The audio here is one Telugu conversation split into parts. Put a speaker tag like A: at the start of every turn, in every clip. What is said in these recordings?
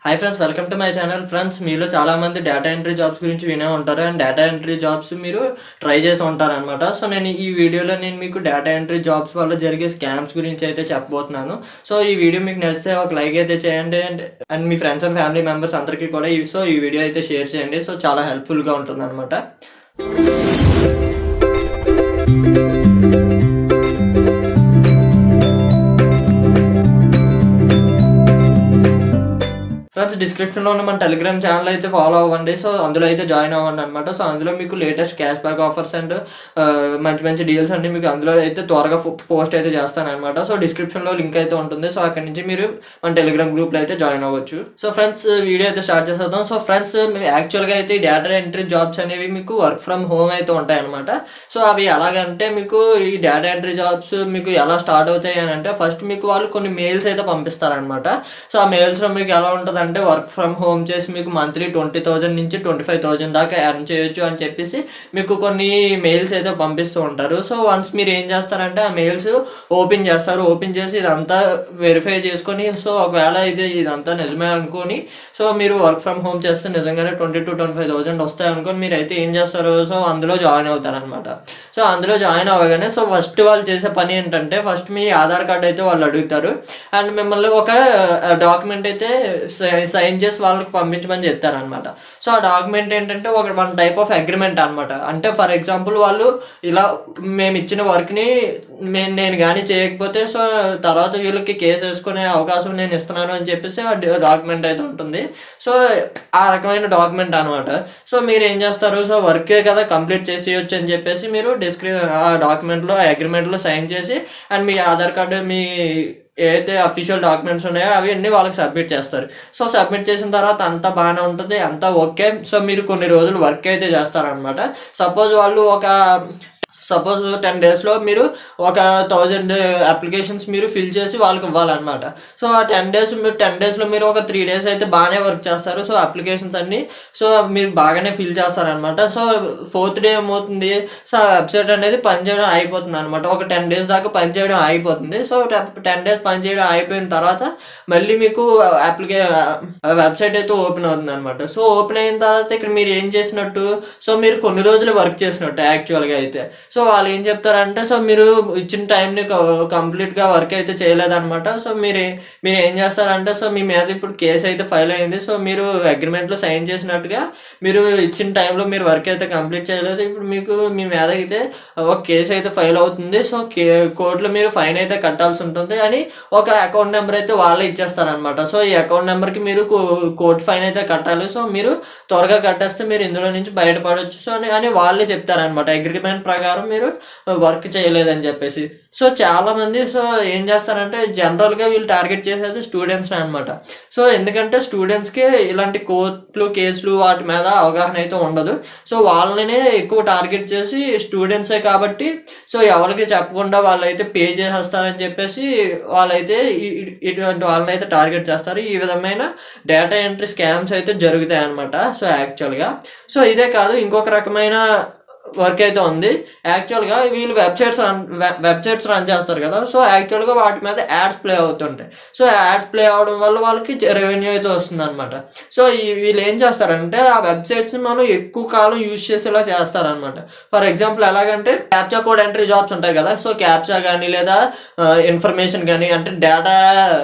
A: hi friends welcome to my channel friends మీలో చాలా మంది డేటా ఎంట్రీ జాబ్స్ గురించి వినే ఉంటారు అండ్ డేటా ఎంట్రీ జాబ్స్ మీరు ట్రై చేసి ఉంటారు అనమాట సో నేను ఈ వీడియోలో నేను మీకు డేటా ఎంట్రీ జాబ్స్ వల్ల జరిగే స్కామ్స్ గురించి అయితే చెప్పబోతున్నాను సో ఈ వీడియో మీకు నచ్చితే ఒక లైక్ అయితే చేయండి అండ్ అండ్ మీ ఫ్రెండ్స్ అండ్ ఫ్యామిలీ మెంబర్స్ అందరికీ కూడా ఈ- సో ఈ వీడియో అయితే షేర్ చేయండి సో చాలా హెల్ప్ఫుల్గా ఉంటుంది అనమాట ఫ్రెండ్స్ డిస్క్రిప్షన్లో ఉన్న మన టెలిగ్రామ్ ఛానల్ అయితే ఫాలో అవ్వండి సో అందులో అయితే జాయిన్ అవ్వండి అనమాట సో అందులో మీకు latest cash back offers and మంచి మంచి డీల్స్ అన్ని మీకు అందులో అయితే త్వరగా పోస్ట్ అయితే చేస్తాను అనమాట సో డిస్క్రిప్షన్లో లింక్ అయితే ఉంటుంది సో అక్కడి నుంచి మీరు మన టెలిగ్రామ్ గ్రూప్లో అయితే జాయిన్ అవ్వచ్చు సో ఫ్రెండ్స్ వీడియో అయితే స్టార్ట్ చేసేద్దాం సో ఫ్రెండ్స్ యాక్చువల్గా అయితే డేటా ఎంట్రీ జాబ్స్ అనేవి మీకు వర్క్ ఫ్రమ్ హోమ్ అయితే ఉంటాయి అనమాట సో అవి ఎలాగంటే మీకు ఈ డేటా ఎంట్రీ జాబ్స్ మీకు ఎలా స్టార్ట్ అవుతాయి అని అంటే ఫస్ట్ మీకు వాళ్ళు కొన్ని మెయిల్స్ అయితే పంపిస్తారనమాట సో ఆ మెయిల్స్లో మీకు ఎలా ఉంటుంది అంటే వర్క్ ఫ్రమ్ హోమ్ చేసి మీకు మంత్లీ ట్వంటీ థౌజండ్ నుంచి ట్వంటీ ఫైవ్ థౌజండ్ దాకా ఎర్న్ చేయొచ్చు అని చెప్పేసి మీకు కొన్ని మెయిల్స్ అయితే పంపిస్తూ ఉంటారు సో వన్స్ మీరు ఏం చేస్తారంటే ఆ మెయిల్స్ ఓపెన్ చేస్తారు ఓపెన్ చేసి ఇదంతా వెరిఫై చేసుకొని సో ఒకవేళ ఇది ఇదంతా నిజమే అనుకొని సో మీరు వర్క్ ఫ్రమ్ హోమ్ చేస్తే నిజంగానే twenty to twenty five thousand వస్తాయి అనుకొని మీరు అయితే ఏం చేస్తారు సో అందులో జాయిన్ అవుతారు అనమాట సో అందులో జాయిన్ అవ్వగానే సో ఫస్ట్ వాళ్ళు చేసే పని ఏంటంటే ఫస్ట్ మీ ఆధార్ కార్డ్ అయితే వాళ్ళు అడుగుతారు అండ్ మిమ్మల్ని ఒక డాక్యుమెంట్ అయితే సైన్ చేసి వాళ్ళకి పంపించమని చెప్తారు అనమాట సో ఆ డాక్యుమెంట్ ఏంటంటే ఒక వన్ టైప్ ఆఫ్ అగ్రిమెంట్ అనమాట అంటే ఫర్ ఎగ్జాంపుల్ వాళ్ళు ఇలా మేము ఇచ్చిన వర్క్ని నేను కానీ చేయకపోతే సో తర్వాత వీళ్ళకి కేసు వేసుకునే అవకాశం నేను ఇస్తున్నాను అని చెప్పేసి ఆ డాక్యుమెంట్ అయితే ఉంటుంది సో ఆ రకమైన డాక్యుమెంట్ అనమాట సో మీరు ఏం చేస్తారు సో వర్కే కదా కంప్లీట్ చేసేయచ్చు అని చెప్పేసి మీరు డిస్క్రి ఆ డాక్యుమెంట్లో ఆ అగ్రిమెంట్లో సైన్ చేసి అండ్ మీ ఆధార్ కార్డు మీ ఏదైతే అఫీషియల్ డాక్యుమెంట్స్ ఉన్నాయో అవి అన్ని వాళ్ళకి సబ్మిట్ చేస్తారు సో సబ్మిట్ చేసిన తర్వాత అంతా బాగానే ఉంటుంది అంతా ఓకే సో మీరు కొన్ని రోజులు వర్క్ అయితే చేస్తారనమాట సపోజ్ వాళ్ళు ఒక సపోజ్ టెన్ డేస్లో మీరు ఒక థౌజండ్ అప్లికేషన్స్ మీరు ఫిల్ చేసి వాళ్ళకి ఇవ్వాలన్నమాట సో ఆ టెన్ డేస్ మీరు టెన్ డేస్లో మీరు ఒక త్రీ డేస్ అయితే బాగానే వర్క్ చేస్తారు సో అప్లికేషన్స్ అన్ని సో మీరు బాగానే ఫిల్ చేస్తారనమాట సో ఫోర్త్ డే ఏమవుతుంది సో వెబ్సైట్ అనేది పనిచేయడం అయిపోతుంది అనమాట ఒక టెన్ డేస్ దాకా పనిచేయడం అయిపోతుంది సో టెన్ డేస్ పనిచేయడం అయిపోయిన తర్వాత మళ్ళీ మీకు అప్లికే వెబ్సైట్ అయితే ఓపెన్ అవుతుంది అనమాట సో ఓపెన్ అయిన తర్వాత ఇక్కడ మీరు ఏం చేసినట్టు సో మీరు కొన్ని రోజులు వర్క్ చేసినట్టు యాక్చువల్గా అయితే సో వాళ్ళు ఏం చెప్తారంటే సో మీరు ఇచ్చిన టైంని కంప్లీట్గా వర్క్ అయితే చేయలేదన్నమాట సో మీరు మీరు ఏం చేస్తారంటే సో మీ మీద ఇప్పుడు కేసు అయితే ఫైల్ అయింది సో మీరు అగ్రిమెంట్లో సైన్ చేసినట్టుగా మీరు ఇచ్చిన టైంలో మీరు వర్క్ అయితే కంప్లీట్ చేయలేదు ఇప్పుడు మీకు మీ మీద అయితే ఒక కేసు అయితే ఫైల్ అవుతుంది సో కే కోర్టులో మీరు ఫైన్ అయితే కట్టాల్సి ఉంటుంది అని ఒక అకౌంట్ నెంబర్ అయితే వాళ్ళే ఇచ్చేస్తారనమాట సో ఈ అకౌంట్ నెంబర్కి మీరు కోర్టు ఫైన్ అయితే కట్టాలి సో మీరు త్వరగా కట్టేస్తే మీరు ఇందులో నుంచి బయటపడవచ్చు సో అని అని వాళ్ళే చెప్తారనమాట అగ్రిమెంట్ ప్రకారం మీరు వర్క్ చేయలేదని చెప్పేసి సో చాలా మంది సో ఏం చేస్తారంటే జనరల్గా వీళ్ళు టార్గెట్ చేసేది స్టూడెంట్స్ని అనమాట సో ఎందుకంటే స్టూడెంట్స్కి ఇలాంటి కోర్టులు కేసులు వాటి మీద అవగాహన అయితే ఉండదు సో వాళ్ళనే ఎక్కువ టార్గెట్ చేసి స్టూడెంట్సే కాబట్టి సో ఎవరికి చెప్పకుండా వాళ్ళైతే పే చేసేస్తారని చెప్పేసి వాళ్ళైతే ఇ- ఇ- ఇటువంటి వాళ్ళని అయితే టార్గెట్ చేస్తారు ఈ విధమైన డేటా ఎంట్రీ స్కామ్స్ అయితే జరుగుతాయి అనమాట సో యాక్చువల్గా సో ఇదే కాదు ఇంకొక రకమైన వర్క్ అయితే ఉంది యాక్చువల్గా వీళ్ళు వెబ్సైట్స్ రన్ వెబ్సైట్స్ రన్ చేస్తారు కదా సో యాక్చువల్గా వాటి మీద యాడ్స్ ప్లే అవుతుంటాయి సో యాడ్స్ ప్లే అవడం వల్ల వాళ్ళకి రెవెన్యూ అయితే వస్తుంది అనమాట సో ఈ వీళ్ళు ఏం చేస్తారంటే ఆ వెబ్సైట్స్ మనం ఎక్కువ కాలం యూజ్ చేసేలా చేస్తారనమాట ఫర్ ఎగ్జాంపుల్ ఎలాగంటే క్యాప్చా కోడ్ ఎంట్రీ జాబ్స్ ఉంటాయి కదా సో క్యాప్చా కానీ లేదా ఇన్ఫర్మేషన్ కానీ అంటే డేటా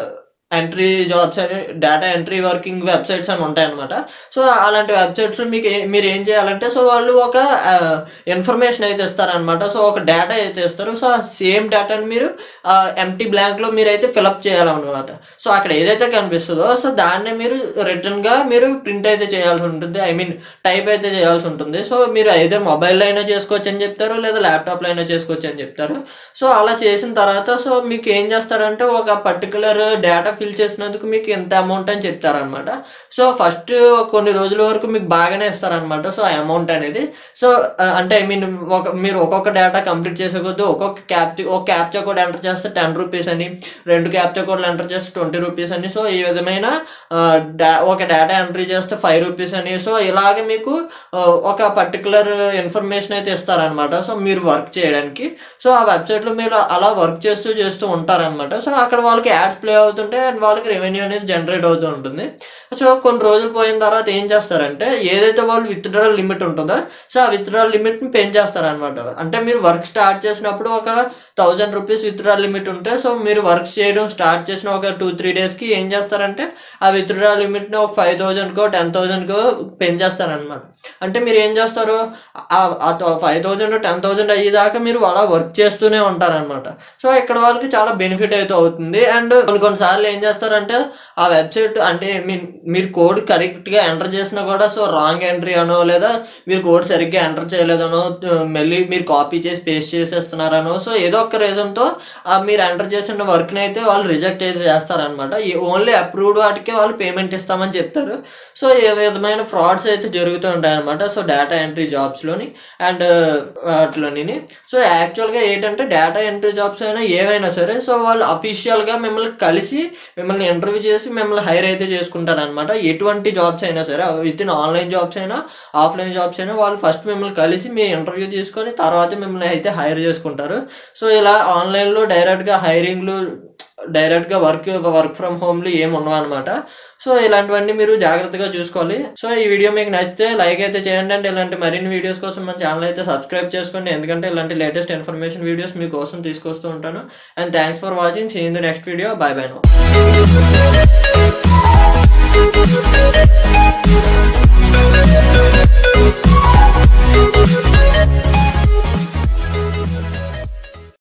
A: ఎంట్రీ జాబ్స్ అని డేటా ఎంట్రీ వర్కింగ్ వెబ్సైట్స్ అని ఉంటాయి అనమాట సో అలాంటి వెబ్సైట్స్ మీకు ఏ- మీరు ఏం చేయాలంటే సో వాళ్ళు ఒక ఇన్ఫర్మేషన్ అయితే ఇస్తారనమాట సో ఒక డేటా అయితే ఇస్తారు సో ఆ సేమ్ డేటాని మీరు ఎంటీ బ్లాంక్లో మీరు అయితే ఫిలప్ చేయాలన్నమాట సో అక్కడ ఏదైతే కనిపిస్తుందో సో దాన్ని మీరు రిటర్న్గా మీరు ప్రింట్ అయితే చేయాల్సి ఉంటుంది ఐ మీన్ టైప్ అయితే చేయాల్సి ఉంటుంది సో మీరు అయితే మొబైల్లో అయినా చేసుకోవచ్చు అని చెప్తారు లేదా ల్యాప్టాప్లో అయినా చేసుకోవచ్చు అని చెప్తారు సో అలా చేసిన తర్వాత సో మీకు ఏం చేస్తారంటే ఒక పర్టికులర్ డేటా ఫిల్ చేసినందుకు మీకు ఎంత అమౌంట్ అని చెప్తారనమాట సో ఫస్ట్ కొన్ని రోజుల వరకు మీకు బాగానే ఇస్తారనమాట సో ఆ అమౌంట్ అనేది సో ఆ, అంటే ఐ మీన్ ఒక మీరు ఒక్కొక్క డేటా కంప్లీట్ చేసే కొద్దీ ఒక్కొక్క క్యాప్ ఒక క్యాప్చా కోడ్ ఎంటర్ చేస్తే టెన్ రూపీస్ అని రెండు క్యాప్చా కోడ్లు ఎంటర్ చేస్తే ట్వంటీ రూపీస్ అని సో ఈ విధమైన ఆ, డా- ఒక డేటా ఎంట్రీ చేస్తే ఫైవ్ రూపీస్ అని సో ఇలాగ మీకు ఆ, ఒక పర్టికులర్ ఇన్ఫర్మేషన్ అయితే ఇస్తారనమాట సో మీరు వర్క్ చేయడానికి సో ఆ వెబ్సైట్లో మీరు అలా వర్క్ చేస్తూ చేస్తూ ఉంటారనమాట సో అక్కడ వాళ్ళకి యాడ్స్ ప్లే అవుతుంటే అండ్ వాళ్ళకి రెవెన్యూ అనేది జనరేట్ అవుతూ ఉంటుంది సో కొన్ని రోజులు పోయిన తర్వాత ఏం చేస్తారంటే ఏదైతే వాళ్ళు విత్డ్రాల్ లిమిట్ ఉంటుందో సో ఆ విత్డ్రాల్ లిమిట్ని పెంచేస్తారు అనమాట అంటే మీరు వర్క్ స్టార్ట్ చేసినప్పుడు ఒక థౌజండ్ రూపీస్ విత్డ్రాల్ లిమిట్ ఉంటే సో మీరు వర్క్ చేయడం స్టార్ట్ చేసిన ఒక టూ త్రీ డేస్కి ఏం చేస్తారంటే ఆ విత్డ్రాల్ లిమిట్ని ఒక ఫైవ్ థౌజండ్కో టెన్ థౌజండ్కో పెంచేస్తారనమాట అంటే మీరు ఏం చేస్తారు ఆ ఫైవ్ థౌజండ్ టెన్ థౌజండ్ అయ్యేదాకా మీరు అలా వర్క్ చేస్తూనే ఉంటారనమాట సో ఇక్కడ వాళ్ళకి చాలా బెనిఫిట్ అయితే అవుతుంది అండ్ కొన్ని కొన్నిసార్లు ఏం చేస్తారంటే ఆ వెబ్సైట్ అంటే మీ- మీరు కోడ్ కరెక్ట్గా ఎంటర్ చేసినా కూడా సో రాంగ్ ఎంట్రీ అనో లేదా మీరు కోడ్ సరిగ్గా ఎంటర్ చేయలేదనో ఆ, మళ్ళీ మీరు కాపీ చేసి పేస్ట్ చేసేస్తున్నారనో సో ఏదో ఒక రీజన్తో మీరు ఎంటర్ చేసిన వర్క్ని అయితే వాళ్ళు రిజెక్ట్ అయితే చేస్తారనమాట ఓన్లీ అప్రూవ్డ్ వాటికే వాళ్ళు పేమెంట్ ఇస్తామని చెప్తారు సో ఏ విధమైన ఫ్రాడ్స్ అయితే జరుగుతూ ఉంటాయి అనమాట సో డేటా ఎంట్రీ జాబ్స్లోని అండ్ వాటిలోని సో యాక్చువల్గా ఏంటంటే డేటా ఎంట్రీ జాబ్స్ అయినా ఏవైనా సరే సో వాళ్ళు అఫీషియల్గా మిమ్మల్ని కలిసి మిమ్మల్ని ఇంటర్వ్యూ చేసి మిమ్మల్ని హైర్ అయితే చేసుకుంటారు అనమాట ఎటువంటి జాబ్స్ అయినా సరే విత్ ఇన్ ఆన్లైన్ జాబ్స్ అయినా ఆఫ్లైన్ జాబ్స్ అయినా వాళ్ళు ఫస్ట్ మిమ్మల్ని కలిసి మీ ఇంటర్వ్యూ తీసుకొని తర్వాత మిమ్మల్ని అయితే హైర్ చేసుకుంటారు సో ఇలా ఆన్లైన్లో డైరెక్ట్గా హైరింగ్లు డైరెక్ట్గా వర్క్ వర్క్ ఫ్రమ్ హోమ్లు ఏమి ఉండవు అనమాట సో ఇలాంటివన్నీ మీరు జాగ్రత్తగా చూసుకోవాలి సో ఈ వీడియో మీకు నచ్చితే లైక్ అయితే చేయండి అండ్ ఇలాంటి మరిన్ని వీడియోస్ కోసం మన ఛానల్ అయితే సబ్స్క్రైబ్ చేసుకోండి ఎందుకంటే ఇలాంటి లేటెస్ట్ ఇన్ఫర్మేషన్ వీడియోస్ మీకోసం తీసుకొస్తూ ఉంటాను and thanks for watching see in the next video bye bye no